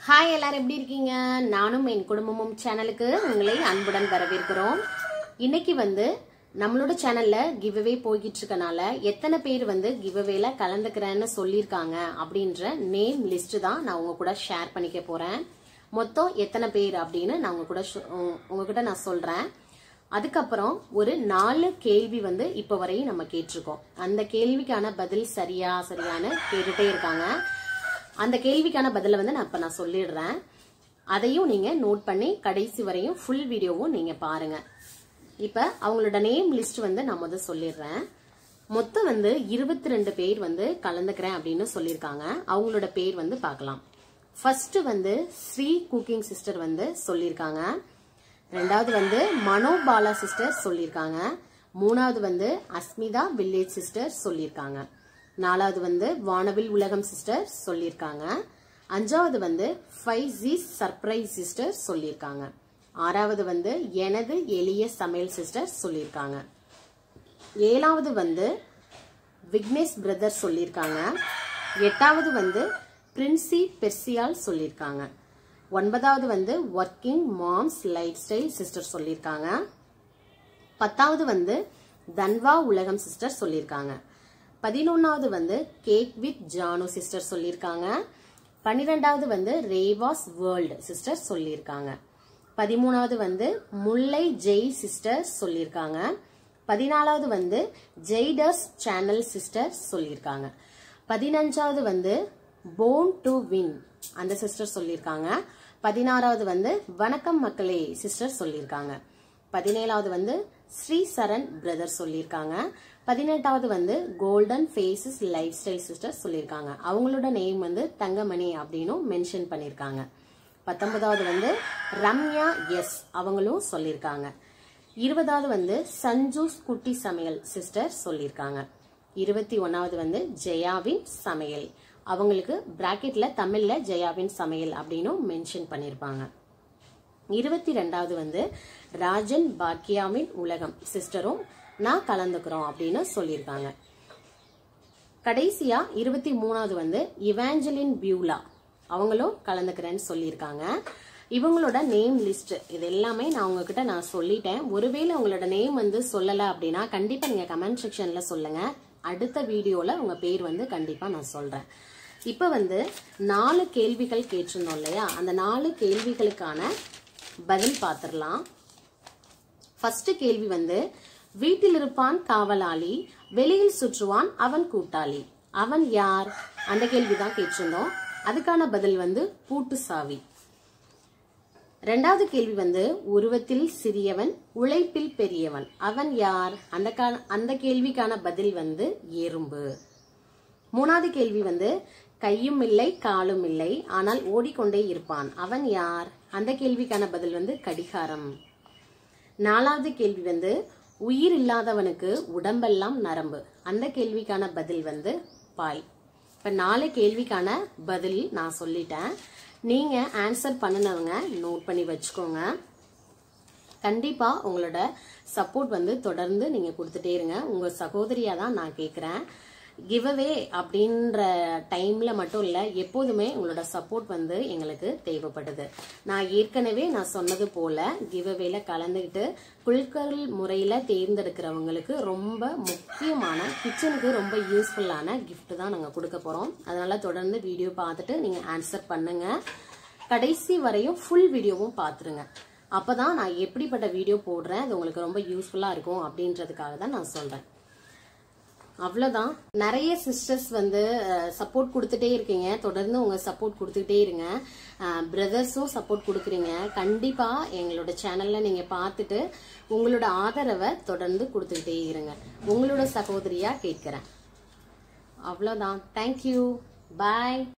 hi எல்லாரும் எப்படி இருக்கீங்க நானும் என் குடும்பமும் சேனலுக்கு உங்களை அன்புடன் வரவேற்கிறோம் இன்னைக்கு வந்து நம்மளோட சேனல்ல கிவ்அவே போய்கிட்டு இருக்கனால எத்தனை பேர் வந்து கிவ்அவேல கலந்துக்கிறேன்னு சொல்லியிருக்காங்க அப்படின்ற நேம் லிஸ்ட் தான் நான் உங்க கூட ஷேர் பண்ணிக்க போறேன் மொத்தம் எத்தனை பேர் அப்படின்னு நான் உங்க கூட சொ- உங்க- உங்ககிட்ட நான் சொல்றேன் அதுக்கப்புறம் ஒரு நாலு கேள்வி வந்து இப்ப வரையும் நம்ம கேட்டிருக்கோம் அந்த கேள்விக்கான பதில் சரியா சரியான்னு கேட்டுட்டே இருக்காங்க அந்த கேள்விக்கான பதில வந்து நான் இப்ப நான் சொல்லிடுறேன் அதையும் நீங்க நோட் பண்ணி கடைசி வரையும் ஃபுல் வீடியோவும் நீங்க பாருங்க இப்ப அவங்களோட நேம் லிஸ்ட் வந்து நான் முதல் சொல்லிடுறேன் மொத்தம் வந்து இருபத்தி ரெண்டு பேர் வந்து கலந்துக்கிறேன் அப்படின்னு சொல்லியிருக்காங்க அவங்களோட பேர் வந்து பார்க்கலாம் ஃபர்ஸ்ட் வந்து ஸ்ரீ குக்கிங் சிஸ்டர் வந்து சொல்லியிருக்காங்க ரெண்டாவது வந்து மனோபாலா சிஸ்டர் சொல்லியிருக்காங்க மூணாவது வந்து அஸ்மிதா வில்லேஜ் சிஸ்டர் சொல்லியிருக்காங்க நாலாவது வந்து வானவில் உலகம் சிஸ்டர் சொல்லியிருக்காங்க அஞ்சாவது வந்து ஃபைசீஸ் சர்ப்ரைஸ் சிஸ்டர் சொல்லியிருக்காங்க ஆறாவது வந்து எனது எளிய சமையல் சிஸ்டர் சொல்லியிருக்காங்க ஏழாவது வந்து விக்னேஷ் பிரதர் சொல்லியிருக்காங்க எட்டாவது வந்து பிரின்சி பெர்சியால் சொல்லியிருக்காங்க ஒன்பதாவது வந்து working moms lifestyle sister சொல்லியிருக்காங்க பத்தாவது வந்து தன்வா உலகம் சிஸ்டர் சொல்லியிருக்காங்க பதினொன்னாவது வந்து கேக் வித் ஜானு சிஸ்டர் சொல்லியிருக்காங்க பன்னிரெண்டாவது வந்து ரேவாஸ் வேர்ல்டு சிஸ்டர் சொல்லியிருக்காங்க பதிமூணாவது வந்து முல்லை ஜெய் சிஸ்டர் சொல்லியிருக்காங்க பதினாலாவது வந்து ஜெய்டர்ஸ் சேனல் சிஸ்டர் சொல்லியிருக்காங்க பதினஞ்சாவது வந்து போன் டு வின் அந்த சிஸ்டர் சொல்லியிருக்காங்க பதினாறாவது வந்து வணக்கம் மக்களே சிஸ்டர் சொல்லியிருக்காங்க பதினேழாவது வந்து ஸ்ரீ சரண் பிரதர் சொல்லியிருக்காங்க பதினெட்டாவது வந்து golden faces lifestyle sister சொல்லியிருக்காங்க அவங்களோட நேம் வந்து தங்கமணி அப்படின்னும் மென்ஷன் பண்ணியிருக்காங்க பத்தொன்பதாவது வந்து ரம்யா எஸ் அவங்களும் சொல்லியிருக்காங்க இருபதாவது வந்து சஞ்சூஸ் குட்டி சமையல் சிஸ்டர் சொல்லியிருக்காங்க இருபத்தி ஒன்னாவது வந்து ஜெயாவின் சமையல் அவங்களுக்கு பிராக்கெட்ல தமிழ்ல ஜெயாவின் சமையல் அப்படின்னும் மென்ஷன் பண்ணியிருப்பாங்க இருபத்தி ரெண்டாவது வந்து ராஜன் பாக்கியாவின் உலகம் சிஸ்டரும் நான் கலந்துக்கிறோம் அப்படின்னு சொல்லியிருக்காங்க கடைசியா இருபத்தி மூணாவது வந்து இவாஞ்சலின் பியூலா அவங்களும் கலந்துக்கிறேன்னு சொல்லியிருக்காங்க இவங்களோட நேம் லிஸ்ட் இது எல்லாமே நான் உங்ககிட்ட நான் சொல்லிட்டேன் ஒருவேளை உங்களோட நேம் வந்து சொல்லல அப்படின்னா கண்டிப்பா நீங்க கமெண்ட் செக்ஷன்ல சொல்லுங்க அடுத்த வீடியோல உங்க பேர் வந்து கண்டிப்பா நான் சொல்றேன் இப்ப வந்து நாலு கேள்விகள் கேட்டிருந்தோம் இல்லையா அந்த நாலு கேள்விகளுக்கான பதில் பார்த்திடலாம் ஃபர்ஸ்ட் கேள்வி வந்து வீட்டில் இருப்பான் காவலாளி வெளியில் சுற்றுவான் அவன் கூட்டாளி அவன் யார் அந்த கேள்வி தான் கேட்டிருந்தோம் அதுக்கான பதில் வந்து பூட்டு சாவி ரெண்டாவது கேள்வி வந்து உருவத்தில் சிறியவன் உழைப்பில் பெரியவன் அவன் யார் அந்த கா- அந்த கேள்விக்கான பதில் வந்து எறும்பு மூணாவது கேள்வி வந்து கையும் இல்லை காலும் இல்லை ஆனால் ஓடிக்கொண்டே இருப்பான் அவன் யார் அந்த கேள்விக்கான பதில் வந்து கடிகாரம் நாலாவது கேள்வி வந்து உயிர் இல்லாதவனுக்கு உடம்பெல்லாம் நரம்பு அந்த கேள்விக்கான பதில் வந்து பாய் இப்ப நாலு கேள்விக்கான பதில் நான் சொல்லிட்டேன் நீங்க ஆன்சர் பண்ணினவங்க நோட் பண்ணி வச்சுக்கோங்க கண்டிப்பா உங்களோட சப்போர்ட் வந்து தொடர்ந்து நீங்க கொடுத்துட்டே இருங்க உங்க சகோதரியா தான் நான் கேக்குறேன் கிவ்அவே அப்படின்ற டைம்ல மட்டும் இல்ல எப்போதுமே உங்களோட சப்போர்ட் வந்து எங்களுக்கு தேவைப்படுது நான் ஏற்கனவே நான் சொன்னது போல கிவ்அவேல கலந்துக்கிட்டு குழுக்கள் முறையில தேர்ந்தெடுக்கிறவங்களுக்கு ரொம்ப முக்கியமான கிச்சனுக்கு ரொம்ப யூஸ்ஃபுல்லான gift தான் நாங்க கொடுக்க போறோம் அதனால தொடர்ந்து வீடியோ பார்த்துட்டு நீங்க ஆன்சர் பண்ணுங்க கடைசி வரையும் ஃபுல் வீடியோவும் பார்த்துருங்க அப்பதான் நான் எப்படிப்பட்ட வீடியோ போடுறேன் அது உங்களுக்கு ரொம்ப யூஸ்ஃபுல்லா இருக்கும் அப்படின்றதுக்காக தான் நான் சொல்றேன் அவ்வளவுதான் நிறைய சிஸ்டர்ஸ் வந்து சப்போர்ட் கொடுத்துட்டே இருக்கீங்க தொடர்ந்து உங்க சப்போர்ட் கொடுத்துட்டே இருங்க பிரதர்ஸும் சப்போர்ட் கொடுக்குறீங்க கண்டிப்பா எங்களோட சேனல்ல நீங்க பார்த்துட்டு உங்களோட ஆதரவை தொடர்ந்து கொடுத்துக்கிட்டே இருங்க உங்களோட சகோதரியா கேட்கிறேன் அவ்வளவுதான் தேங்க்யூ பாய்